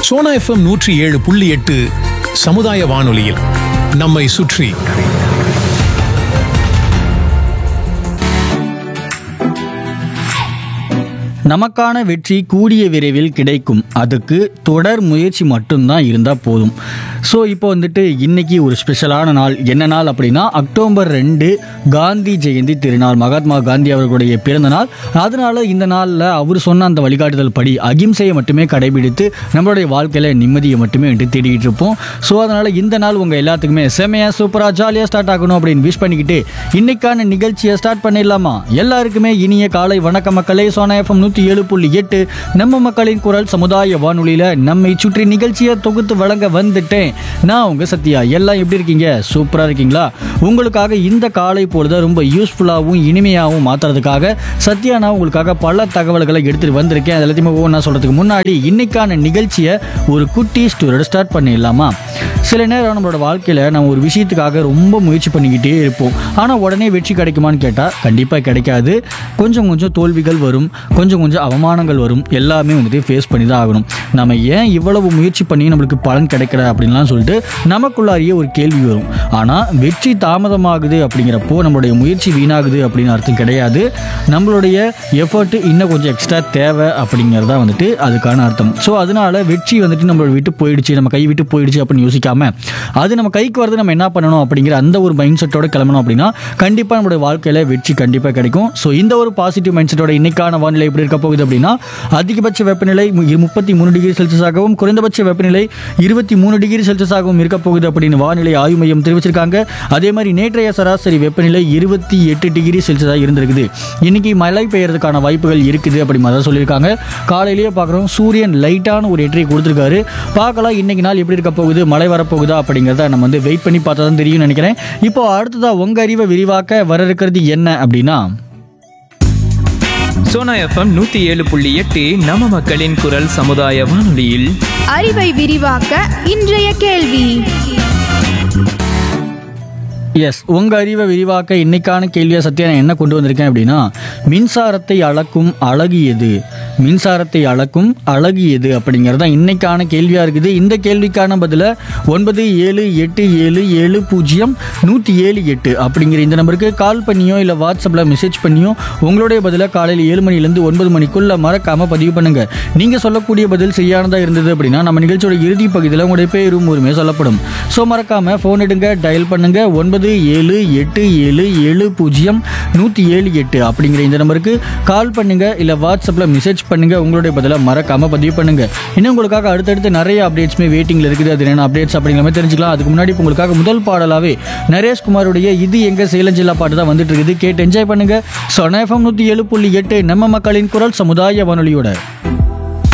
Sona FM நூற்றி ஏழு புள்ளி எட்டு சமுதாய வானொலியில் நம்மை சுற்றி நமக்கான வெற்றி கூடிய விரைவில் கிடைக்கும் அதுக்கு தொடர் முயற்சி மட்டும்தான் இருந்தால் போதும் ஸோ இப்போ வந்துட்டு இன்னைக்கு ஒரு ஸ்பெஷலான நாள் என்ன நாள் அப்படின்னா அக்டோபர் ரெண்டு காந்தி ஜெயந்தி திருநாள் மகாத்மா காந்தி அவர்களுடைய பிறந்த நாள் அதனால இந்த நாளில் அவர் சொன்ன அந்த வழிகாட்டுதல் படி அகிம்சையை மட்டுமே கடைபிடித்து நம்மளுடைய வாழ்க்கையில் நிம்மதியை மட்டுமே வந்துட்டு தேடிட்டு இருப்போம் ஸோ அதனால் இந்த நாள் உங்கள் எல்லாத்துக்குமே செமையாக சூப்பராக ஜாலியாக ஸ்டார்ட் ஆகணும் அப்படின்னு விஷ் பண்ணிக்கிட்டு இன்னைக்கான நிகழ்ச்சியை ஸ்டார்ட் பண்ணிடலாமா எல்லாருக்குமே இனிய காலை வணக்க மக்களே சோனா எஃப்எம் நூற்றி ஏழு புள்ளி எட்டு நம்ம மக்களின் குரல் சமுதாய வானொலியில் நம்மை சுற்றி நிகழ்ச்சியை தொகுத்து வழங்க வந்துட்டேன் நான் உங்கள் சத்யா எல்லாம் எப்படி இருக்கீங்க சூப்பராக இருக்கீங்களா உங்களுக்காக இந்த காலை பொழுத ரொம்ப யூஸ்ஃபுல்லாகவும் இனிமையாகவும் மாற்றுறதுக்காக சத்யா நான் உங்களுக்காக பல தகவல்களை எடுத்துகிட்டு வந்திருக்கேன் அது எல்லாத்தையுமே ஒவ்வொன்றா சொல்கிறதுக்கு முன்னாடி இன்னைக்கான நிகழ்ச்சியை ஒரு குட்டி ஸ்டோரியோட ஸ்டார்ட் பண்ணிடலாமா சில நேரம் நம்மளோட வாழ்க்கையில் நம்ம ஒரு விஷயத்துக்காக ரொம்ப முயற்சி பண்ணிக்கிட்டே இருப்போம் ஆனால் உடனே வெற்றி கிடைக்குமான்னு கேட்டால் கண்டிப்பாக கிடைக்காது கொஞ்சம் கொஞ்சம் தோல்விகள் வரும் கொஞ்சம் கொஞ்சம் அவமானங்கள் வரும் எல்லாமே வந்துட்டு ஃபேஸ் பண்ணி தான் ஆகணும் நம்ம ஏன் இவ்வளவு முயற்சி பண்ணி நம்மளுக்கு பலன் கிடைக்கல அப்படின்லாம் சொல்லிட்டு நமக்குள்ளாரியே ஒரு கேள்வி வரும் ஆனால் வெற்றி தாமதமாகுது அப்படிங்கிறப்போ நம்மளுடைய முயற்சி வீணாகுது அப்படின்னு அர்த்தம் கிடையாது நம்மளுடைய எஃபர்ட் இன்னும் கொஞ்சம் எக்ஸ்ட்ரா தேவை அப்படிங்கிறது தான் வந்துட்டு அதுக்கான அர்த்தம் ஸோ அதனால வெற்றி வந்துட்டு நம்மளை விட்டு போயிடுச்சு நம்ம கை விட்டு போயிடுச்சு அப்படின்னு யோசிக்காம அது நம்ம கைக்கு வரது நம்ம என்ன பண்ணணும் அப்படிங்கிற அந்த ஒரு மைண்ட் செட்டோட கிளம்பணும் அப்படின்னா கண்டிப்பாக நம்மளுடைய வாழ்க்கையில் வெற்றி கண்டிப்பாக கிடைக்கும் ஸோ இந்த ஒரு பாசிட்டிவ் மைண்ட் செட்டோட இன்னைக்கான வானிலை எப்படி இருக்க போகுது அப்படின்னா அதிகபட்ச வெப்பநிலை மு- முப்பத்தி மூணு டிகிரி செல்சியஸாகவும் குறைந்தபட்ச வெப்பநிலை இருபத்தி மூணு டிகிரி செல்சியஸாகவும் இருக்க போகுது அப்படின்னு வானிலை ஆய்வு மையம் தெரிவிச்சிருக்காங்க அதே மாதிரி நேற்றைய சராசரி வெப்பநிலை இருபத்தி எட்டு டிகிரி செல்சியஸாக இருந்திருக்குது இன்னைக்கு மழை பெய்யறதுக்கான வாய்ப்புகள் இருக்குது அப்படி மாதிரி தான் சொல்லியிருக்காங்க காலையிலேயே பார்க்குறோம் சூரியன் லைட்டான ஒரு எட்டரை கொடுத்துருக்காரு பார்க்கலாம் இன்னைக்கு நாள் எப்படி இருக்க போகுது மழை வரப்போகுதா அப்படிங்கிறத நம்ம வந்து வெயிட் பண்ணி பார்த்தா தான் தெரியும்னு நினைக்கிறேன் இப்போ அடுத்ததா உங்க அறிவை விரிவாக்க வர இருக்கிறது என்ன அப்படின்னா சோனா எஃப்எம் நூத்தி ஏழு புள்ளி எட்டு நம்ம மக்களின் குரல் சமுதாய வானொலியில் அறிவை விரிவாக்க இன்றைய கேள்வி எஸ் உங்க அறிவை விரிவாக்க இன்னைக்கான கேள்வியை சத்யா நான் என்ன கொண்டு வந்திருக்கேன் அப்படின்னா மின்சாரத்தை அளக்கும் அழகு எது மின்சாரத்தை அளக்கும் அழகு எது அப்படிங்கிறது தான் இன்னைக்கான கேள்வியா இருக்குது இந்த கேள்விக்கான பதில ஒன்பது ஏழு எட்டு ஏழு ஏழு பூஜ்ஜியம் நூற்றி ஏழு எட்டு அப்படிங்கிற இந்த நம்பருக்கு கால் பண்ணியோ இல்லை வாட்ஸ்அப்பில் மெசேஜ் பண்ணியோ உங்களுடைய பதிலை காலையில் ஏழு மணிலேருந்து ஒன்பது மணிக்குள்ள மறக்காம பதிவு பண்ணுங்க நீங்க சொல்லக்கூடிய பதில் சரியானதா இருந்தது அப்படின்னா நம்ம நிகழ்ச்சியோட இறுதி பகுதியில் உங்களுடைய பேரும் உரிமை சொல்லப்படும் ஸோ மறக்காம ஃபோன் எடுங்க டயல் பண்ணுங்க ஒன்பது ஏழு எட்டு ஏழு ஏழு பூஜ்ஜியம் நூற்றி ஏழு எட்டு அப்படிங்கிற இந்த நம்பருக்கு கால் பண்ணுங்க இல்லை வாட்ஸ்அப்பில் மெசேஜ் பண்ணுங்க உங்களுடைய பதிலை மறக்காம பதிவு பண்ணுங்க இன்னும் உங்களுக்காக அடுத்தடுத்து நிறைய அப்டேட்ஸ்மே வெயிட்டிங்ல இருக்குது அது என்னென்ன அப்டேட்ஸ் அப்படிங்கிற மாதிரி தெரிஞ்சுக்கலாம் அதுக்கு முன்னாடி இப்ப உங்களுக்காக முதல் பாடலாவே நரேஷ் குமாருடைய இது எங்க சேலஞ்சில்லா பாட்டு தான் வந்துட்டு இருக்குது கேட்டு என்ஜாய் பண்ணுங்க சொன எஃப்எம் நூற்றி ஏழு புள்ளி எட்டு நம்ம மக்களின் குரல் சமுதாய வானொலியோட